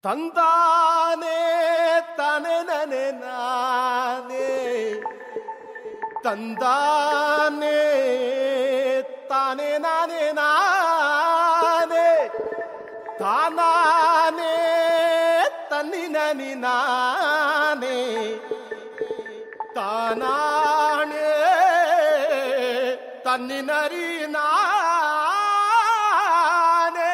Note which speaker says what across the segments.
Speaker 1: ತಂದಾನೆ ತಾನೆ ನನೆ ನಾನೇ ತಂದಾನೆ ತಾನೆ ನಾನೇ ನಾನೇ ತಾನಾನೆ ತನ್ನಿ ನನಿ ನಾನೇ ತಾನಾಣೆ ತನ್ನಿ ನರಿ ನಾನೇ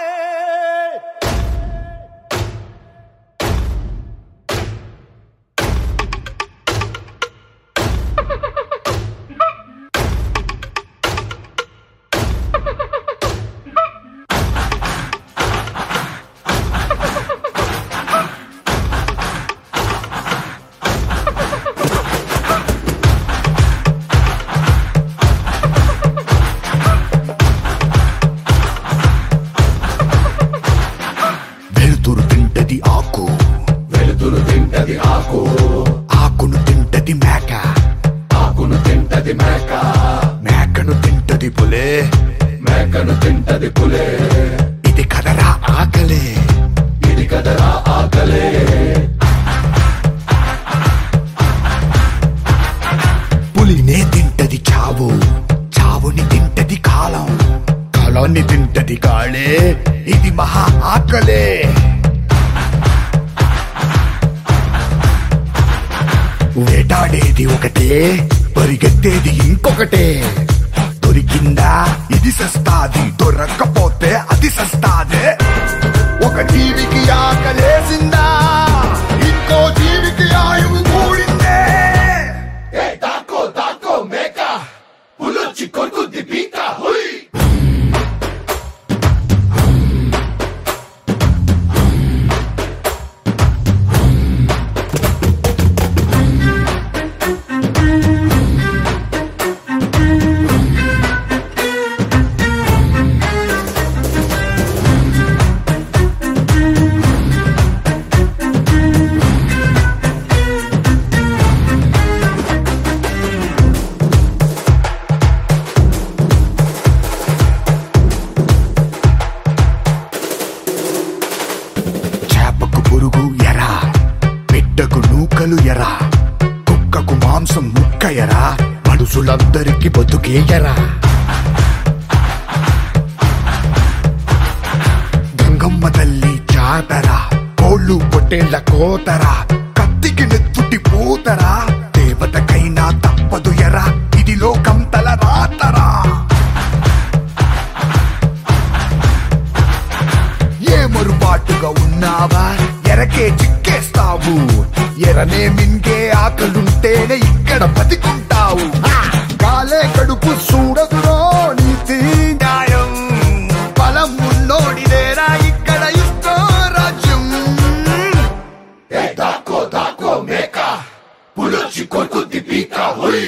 Speaker 2: వెలుతురు తింటది ఆకు
Speaker 3: వెలుతురు తింటది ఆకు
Speaker 2: ఆకును తింటది మేక
Speaker 3: ఆకును తింటది మేక
Speaker 2: మేకను తింటది పులే
Speaker 3: మేకను తింటది పులే
Speaker 2: ఇది కదరా ఆకలే
Speaker 3: ఇది కదరా ఆకలే
Speaker 2: పులినే తింటది చావు చావుని తింటది కాలం కాలాన్ని తింటది కాళే ఇది మహా ఆకలే వేటాడేది ఒకటే పరిగెత్తేది ఇంకొకటే దొరికిందా ఇది సస్తాది దొరక్కపోతే అది సస్తాదే ఒక జీవికి ఆకలేసిందా ఇంకో జీవికి ఆయువు కూడిందే
Speaker 3: ఏ దాకో దాకో మేక పులొచ్చి కొరుకుద్ది పీక హుయ్
Speaker 2: చేపకు పురుగు ఎరా బిడ్డకు నూకలు ఎరా కుక్కకు మాంసం ముక్క ఎరా మనుషులందరికి బతుకే ఎరా గంగమ్మ తల్లి జాతరా కోళ్ళు పొట్టేళ్ల కోతరా కత్తికి నెత్తుటి పోతరా దేవతకైనా తప్పదు ఎరా ఇది లోకం తల రాతరా ఏ మరుపాటుగా ఉన్నావా ఎరకే చిక్కేస్తావు ఎరనే మింగే ఆకలుంటేనే ఇక్కడ బతికుంటావు హా! కాలే కడుపు చూడదురో నీతి న్యాయం బలం ఉన్నోడిదేరా ఇక్కడ ఇష్టో రాజ్యం
Speaker 3: ఏ దాకో దాకో మేక పులొచ్చి కొరుకుద్ది పీక హుయ్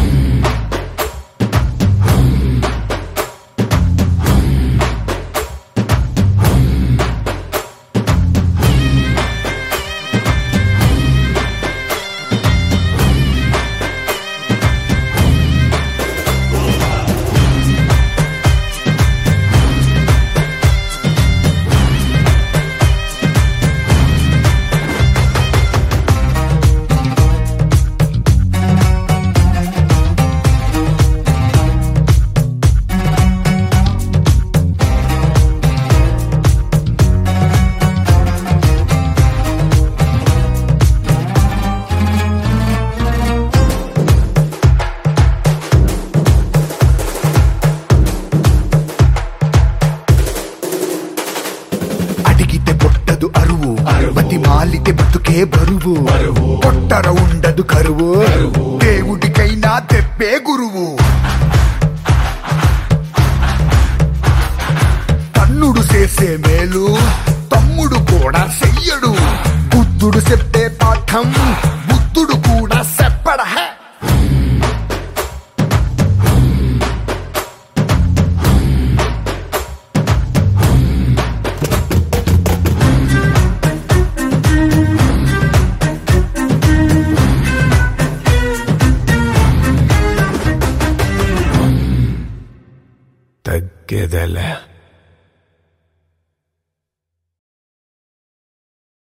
Speaker 2: అడిగితే పొట్టదు అరువు
Speaker 3: అరువు.
Speaker 2: బతి మాలితే బతుకే బరువు
Speaker 3: బరువు.
Speaker 2: పొట్టర ఉండదు కరువు
Speaker 3: కరువు.
Speaker 2: దేవుడికైనా తెప్పే గురువు తన్నుడు చేసే మేలు తమ్ముడు కూడా చెయ్యడు బుద్ధుడు చెప్పే పాఠం బుద్ధుడు కూడా చెప్పడ హే తగ్గేదలే